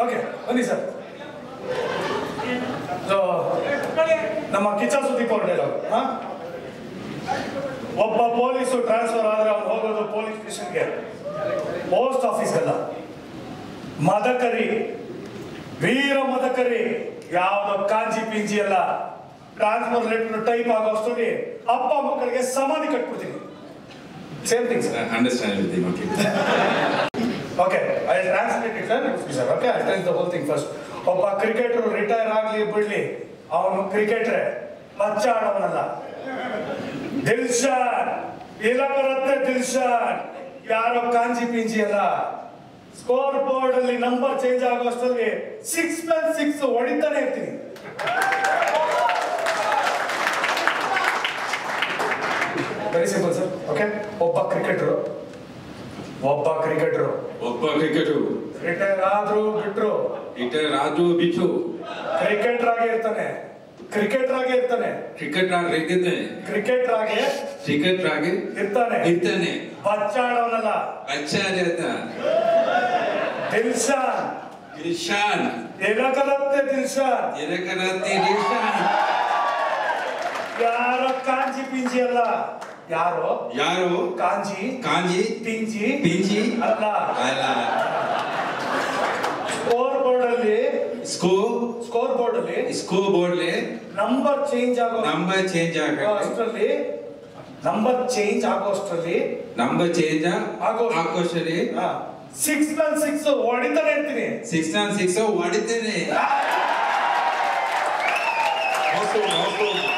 Okay ಬನ್ನಿ sir so ನಮ್ಮ ಕಿಚ್ಚ ಸುದೀಪ್ ಅವ್ರ ಡೈಲಾಗ್ ಹಾ ಒಬ್ಬ ಪೊಲೀಸು ಟ್ರಾನ್ಸ್ಫರ್ ಆದ್ರೆ ಅವ್ನು ಹೋಗೋದು ಪೊಲೀಸ್ ಸ್ಟೇಷನ್ಗೆ ಪೋಸ್ಟ್ ಆಫೀಸ್ಗಲ್ಲ ಮದಕರಿ ವೀರ ಮದಕರಿ ಯಾವ್ದೋ ಕಾಂಜಿ ಪಿಂಜಿ ಅಲ್ಲ ಟ್ರಾನ್ಸ್ಫರ್ ಲೆಟರ್ ಟೈಪ್ ಆಗೋ ಅಷ್ಟೊಂದು ಅಪ್ಪ ಮಕ್ಕಳಿಗೆ ಸಮಾಧಿ ಕಟ್ಬಿಡ್ತೀನಿ same thing sir understand everything, okay. Okay I translate it sir okay I tell the whole thing first ಒಬ್ಬ ಕ್ರಿಕೆಟರ್ ರಿಟೈರ್ ಆಗ್ಲಿ ಬಿಡ್ಲಿ ಅವನು ಕ್ರಿಕೆಟ್ರೆ ಮಚ್ಚ ಆಡೋನಲ್ಲ ದಿಲ್ಶಾನ್ ಇಲ್ಲ ಬರುತ್ತೆ ದಿಲ್ಶಾನ್ ಯಾರೋ ಕಾಂಜಿ ಪಿಂಜಿ ಅಲ್ಲ ಸ್ಕೋರ್ ಬೋರ್ಡ್ ಅಲ್ಲಿ ನಂಬರ್ ಚೇಂಜ್ ಆಗೋ ಅಷ್ಟರಲ್ಲಿ ಸಿಕ್ಸ್ ಪ್ಲಸ್ ಸಿಕ್ಸ್ ಹೊಡಿತಾನೆ ಇರ್ತೀನಿ ವೆರಿ ಸಿಂಪಲ್ ಸರ್ ಓಕೆ ಒಬ್ಬ ಕ್ರಿಕೆಟರು ಒಬ್ಬ ಕ್ರಿಕೆಟರು ಒಬ್ಬ ಕ್ರಿಕೆಟು ರಿಟೈರ್ ಆದ್ರೂ ಬಿಟ್ರು ರಿಟೈರ್ ಆದ್ರೂ ಬಿಟ್ಟು ಕ್ರಿಕೆಟರ್ ಆಗೇ ಇರ್ತಾನೆ ಕ್ರಿಕೆಟರ್ ಆಗೇ ಇರ್ತಾನೆ ಕ್ರಿಕೆಟ್ ಇರ್ತಾನೆ ಕ್ರಿಕೆಟರ್ ಆಗೇ ಕ್ರಿಕೆಟ್ ಆಗಿ ಇರ್ತಾನೆ ಇರ್ತಾನೆ ಬಚ್ಚಾಡೋನಲ್ಲ ಬಚ್ಚ ಇರ್ತ ದಿಲ್ಶಾನ್ ದಿಲ್ಶಾನ್ ಎಲಕಲತ್ತೆ ದಿಲ್ಶಾನ್ ಎದಕರತ್ತೆ ದಿಲ್ಶಾನ್ ಯಾರೋ ಕಾಂಜಿ ಪಿಂಜಿ ಅಲ್ಲ ಯಾರೋ ಯಾರು ಕಾಂಜಿ ಕಾಂಜಿ ಪಿಂಜಿ ಪಿಂಜಿ ಅಲ್ಲ ಅಲ್ಲ ಸ್ಕೋರ್ ಬೋರ್ಡ್ ಅಲ್ಲಿ ಸ್ಕೂ ಸ್ಕೋರ್ ಬೋರ್ಡ್ ಅಲ್ಲಿ ಸ್ಕೂ ಬೋರ್ಡ್ಲೆ ನಂಬರ್ ಚೇಂಜ್ ಆಗೋ ನಂಬರ್ ಚೇಂಜ್ ಆಗ ಅಷ್ಟರಲ್ಲಿ ನಂಬರ್ ಚೇಂಜ್ ಆಗೋ ಅಷ್ಟರಲ್ಲಿ ನಂಬರ್ ಚೇಂಜ್ ಆಗೋ- ಆಕೋಶರಿ ಸಿಕ್ಸ್ ಪ್ಲಸ್ ಸಿಕ್ಸ್ ಹೊಡಿತಾನೆ ಇರ್ತೀನಿ ಸಿಕ್ಸ್ ನಾನ್ ಸಿಕ್ಸ್ ಹೊಡಿತೇನೆ ಹೊಸು ಹೊಸು